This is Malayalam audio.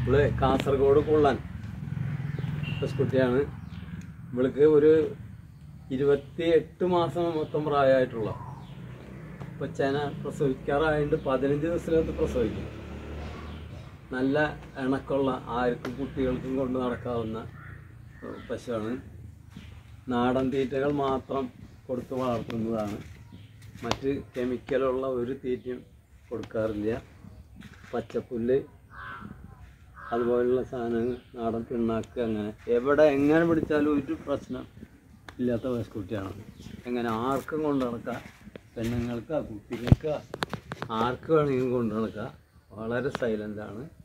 ഇവള് കാസർഗോഡ് കൊള്ളാൻ പശുക്കുട്ടിയാണ് ഇവൾക്ക് ഒരു ഇരുപത്തി എട്ട് മാസം മൊത്തം പ്രായമായിട്ടുള്ള ഇപ്പൊ ചെന പ്രസവിക്കാറായിട്ട് പതിനഞ്ച് ദിവസത്തിനകത്ത് പ്രസവിക്കും നല്ല ഇണക്കമുള്ള ആർക്കും കുട്ടികൾക്കും കൊണ്ട് നടക്കാവുന്ന ഏഹ്, പശുവാണ് നാടൻ തീറ്റകൾ മാത്രം കൊടുത്ത് വളർത്തുന്നതാണ് മറ്റ് കെമിക്കലുള്ള ഒരു തീറ്റയും കൊടുക്കാറില്ല പച്ചപ്പുല്ല് അതുപോലുള്ള സാധനങ്ങൾ നാടൻ പിണ്ണാക്ക് അങ്ങനെ എവിടെ എങ്ങനെ പിടിച്ചാലും ഒരു പ്രശ്നം ഇല്ലാത്ത പശുക്കുട്ടിയാണ് എങ്ങനെ ആർക്കും കൊണ്ട് നടക്കാം പെണ്ണുങ്ങൾക്ക് കുട്ടികൾക്ക് ആർക്ക് വേണമെങ്കിലും കൊണ്ട് നടക്കാം വളരെ സൈലൻ്റ് ആണ്